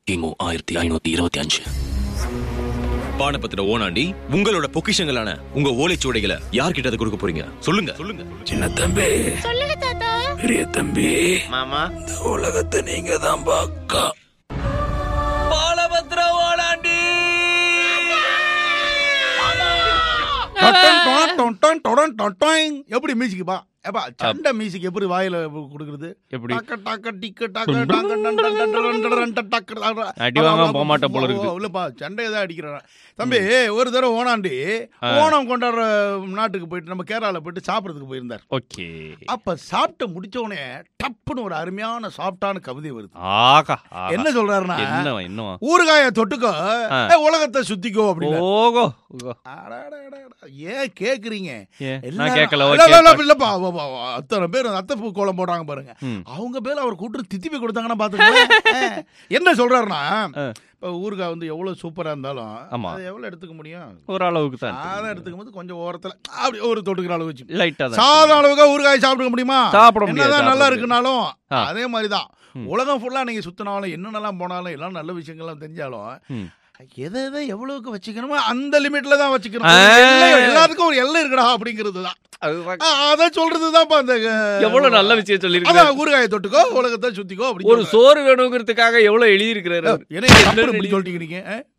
கிமு ஆயிரத்தி ஐநூத்தி இருபத்தி அஞ்சு பானபத்திர ஓனாண்டி உங்களோட பொக்கிஷங்களான உங்க ஓலைச்சுவடைகளை யார்கிட்ட அதை கொடுக்க போறீங்க சொல்லுங்க சொல்லுங்க சின்ன தம்பி சொல்லுங்க தாத்தா பெரிய தம்பி மாமா இந்த உலகத்தை நீங்க தான் பாக்கா பாலபத்திர ஓனாண்டி டொடன் டொடன் டொடன் டொடன் டொடன். எப்படி மியூசிக் பா ஏப்பா சண்டை மியூசிக் எப்படி வாயில கொடுக்குறது எப்படி டக்க டக்க டிக்கு டக்க டக்க டன் டன் டன் டன் டன் டன் டன் டக்கு டக்கு. அடி வாங்காம போக மாட்டேன் போல இருக்குது. ஓ, இல்லப்பா சண்டையை தான் அடிக்கிறேன் தம்பி ஒரு தடவை ஓனாண்டி ஓணம் கொண்டாடுற நாட்டுக்கு போயிட்டு நம்ம கேரளால போயிட்டு சாப்பிட்றதுக்கு போயிருந்தார் ஓகே அப்ப சாப்பிட்டு முடிச்ச உடனே டப்புன்னு ஒரு அருமையான சாஃப்டான கவிதை வருது ஆகா ஆகா. என்ன சொல்றாருன்னா என்னவா என்னவா ஊறுகாய தொட்டுக்கோ ஆ. ஏய், உலகத்தை சுத்திக்கோ அப்படின்னு ஓகோ ஓகோ. அடடடடட. ஏன் கேக்குறீங்க ஏன்? எல்லாரும் நான் கேட்கல இல்ல, இல்ல, இல்ல, ஓகே இல்லப்பா அவ- அவ- அவ- அத்தனை பேர் அத்தை பூ கோலம் போடுறாங்க பாருங்க ம். அவங்க பேர்ல அவர் கூட்டு தித்திப்பி கொடுத்தாங்கன்னா பாத்துக்கோங்க என்ன சொல்றாருன்னா ஆ. இப்ப ஊறுகாய் வந்து எவ்வளவு சூப்பரா இருந்தாலும் ஆமா. அதை எவ்வளவு எடுத்துக்க முடியும் ஓரளவுக்கு தான் சாதம் எடுத்துக்கும் போது கொஞ்சம் ஓரத்துல அப்படி ஒரு தொட்டுக்கிற அளவு வச்சு லைட்டா தான் சாதம் அளவுக்கு ஊறுகாய் சாப்பிட முடியுமா சாப்பிட முடியாது, என்னதான் சாப்பிட நல்லா முடியாது. இருக்குனாலும் ஆ. அதே மாதிரிதான் ம். உலகம் ஃபுல்லா நீங்க சுத்தினாலும் என்னென்னலாம் போனாலும் எல்லாம் நல்ல விஷயங்கள்லாம் தெரிஞ்சாலும் ம். எதை எதை எவ்வளவுக்கு வச்சுக்கணுமோ அந்த லிமிட்ல தான் வச்சுக்கணும் ஆ. ஒரு எல்லை- எல்லாத்துக்கும் ஒரு எல்லை இருக்குடா அப்படிங்கிறது தான் அதுதான். அதை சொல்றதுதான்ப்பா அந்த அஹ், எவ்வளவு நல்ல விஷயம் சொல்லிருக்காரு அதான் ஊறுகாயை தொட்டுக்கோ உலகத்தை சுத்திக்கோ அப்படி ஒரு சோறு வேணுங்கிறதுக்காக எவ்வளவு எழுதி இருக்கிறாரு என்ன இப்படி சொல்லிட்டீங்க நீங்க ஆ?